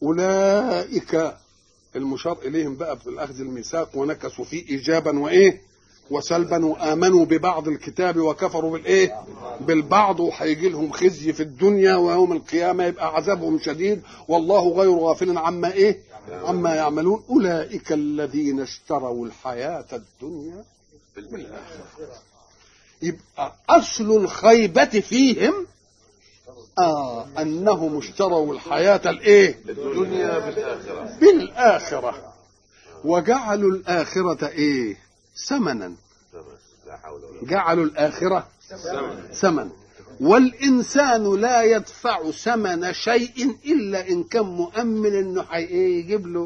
أولئك المشار إليهم بقى في الأخذ الميثاق ونكثوا فيه إيجابا وإيه وسلبا وآمنوا ببعض الكتاب وكفروا بالإيه بالبعض وهيجي لهم خزي في الدنيا ويوم القيامة يبقى عذابهم شديد والله غير غافل عما إيه عما يعملون أولئك الذين اشتروا الحياة الدنيا بالآخرة يبقى أصل الخيبة فيهم آه أنهم اشتروا الحياة الإيه الدنيا بالآخرة بالآخرة وجعلوا الآخرة إيه ثمنا لا حول ولا جعلوا الآخرة قوة ثمن والإنسان لا يدفع ثمن شيء إلا إن كان مؤمن إنه حي إيه يجيب له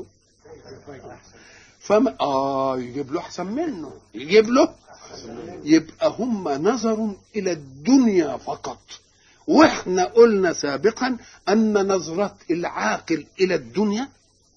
فما آه يجيب له أحسن منه يجيب له يبقى هم نظروا إلى الدنيا فقط واحنا قلنا سابقا ان نظرة العاقل الى الدنيا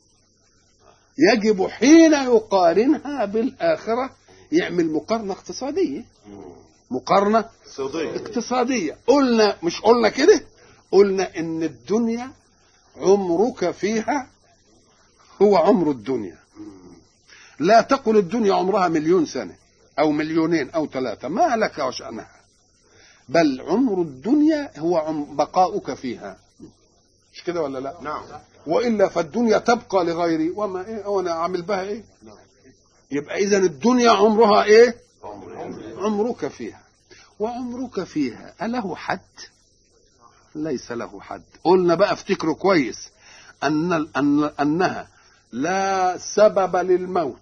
يجب حين يقارنها بالاخره يعمل مقارنه اقتصاديه مقارنه صديق اقتصاديه قلنا مش قلنا كده قلنا ان الدنيا عمرك فيها هو عمر الدنيا لا تقل الدنيا عمرها مليون سنه او مليونين او ثلاثه ما لك وشانها بل عمر الدنيا هو عم بقاؤك فيها مش كده ولا لا نعم والا فالدنيا تبقى لغيري وما ايه وانا اعمل بها ايه يبقى اذا الدنيا عمرها ايه عمرك فيها وعمرك فيها أله حد ليس له حد قلنا بقى افتكروا كويس أن أن أنها لا سبب للموت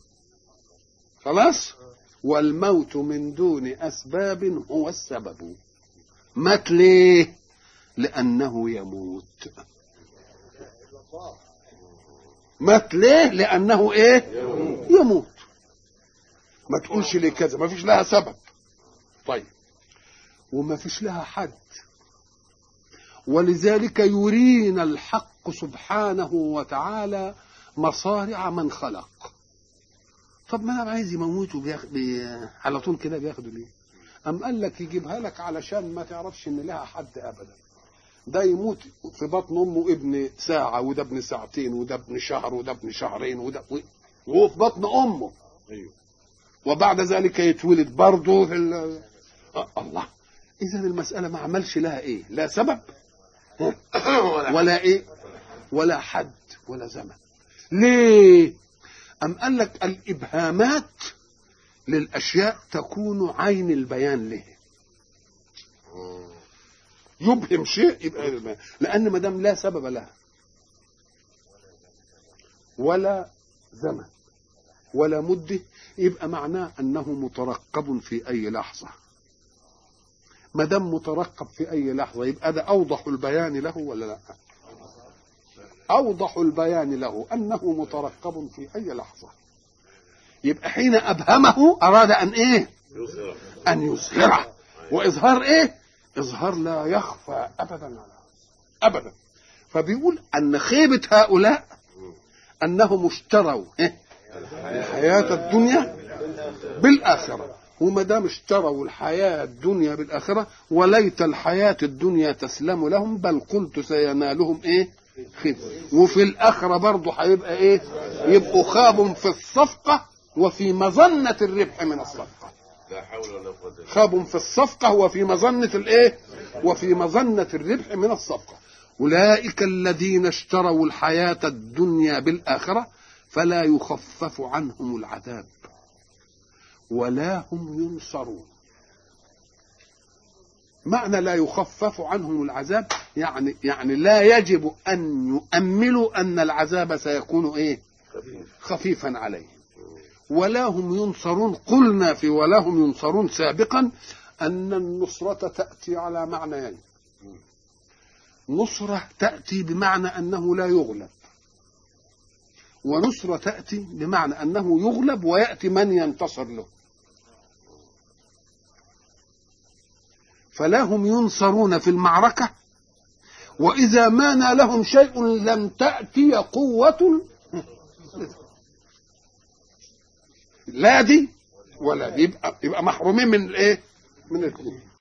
خلاص والموت من دون أسباب هو السبب مات ليه لأنه يموت مات ليه لأنه إيه يموت ما تقولش ليه كذا ما فيش لها سبب طيب وما فيش لها حد ولذلك يرينا الحق سبحانه وتعالى مصارع من خلق طب ما انا عايز يموته بياخ... بي... على طول كده بياخده ليه أم قال لك يجيبها لك علشان ما تعرفش ان لها حد ابدا ده يموت في بطن امه ابن ساعه وده ابن ساعتين وده ابن شهر وده ابن شهرين وده وهو في بطن امه ايوه وبعد ذلك يتولد برضه في ال... آه الله اذا المساله ما عملش لها ايه لا سبب ولا ايه ولا حد ولا زمن ليه ام قال لك الابهامات للاشياء تكون عين البيان له يبهم شيء يبقى البيان. لان ما دام لا سبب لها ولا زمن ولا مده يبقى معناه انه مترقب في اي لحظه ما دام مترقب في اي لحظه يبقى ده اوضح البيان له ولا لا اوضح البيان له انه مترقب في اي لحظه يبقى حين ابهمه اراد ان ايه يظهر ان يظهره واظهار ايه اظهار لا يخفى ابدا على ابدا فبيقول ان خيبه هؤلاء انهم اشتروا إيه؟ الحياه الدنيا بالاخره وما دام اشتروا الحياه الدنيا بالاخره وليت الحياه الدنيا تسلم لهم بل قلت سينالهم ايه خير وفي الاخره برضه هيبقى ايه يبقوا خابوا في الصفقه وفي مظنه الربح من الصفقه لا حول ولا قوة الا بالله خاب في الصفقة وفي مظنة الإيه؟ وفي مظنة الربح من الصفقة أولئك الذين اشتروا الحياة الدنيا بالآخرة فلا يخفف عنهم العذاب ولا هم ينصرون معنى لا يخفف عنهم العذاب يعني يعني لا يجب أن يؤملوا أن العذاب سيكون إيه؟ خفيف خفيفا عليهم ولا هم ينصرون قلنا في ولا هم ينصرون سابقا أن النصرة تأتي على معنيين نصرة تأتي بمعنى أنه لا يغلب ونصرة تأتي بمعنى أنه يغلب ويأتي من ينتصر له فلا هم ينصرون في المعركة وإذا ما نالهم شيء لم تأتي قوة لا دي ولا دي يبقى يبقى محرومين من الايه؟ من الاثنين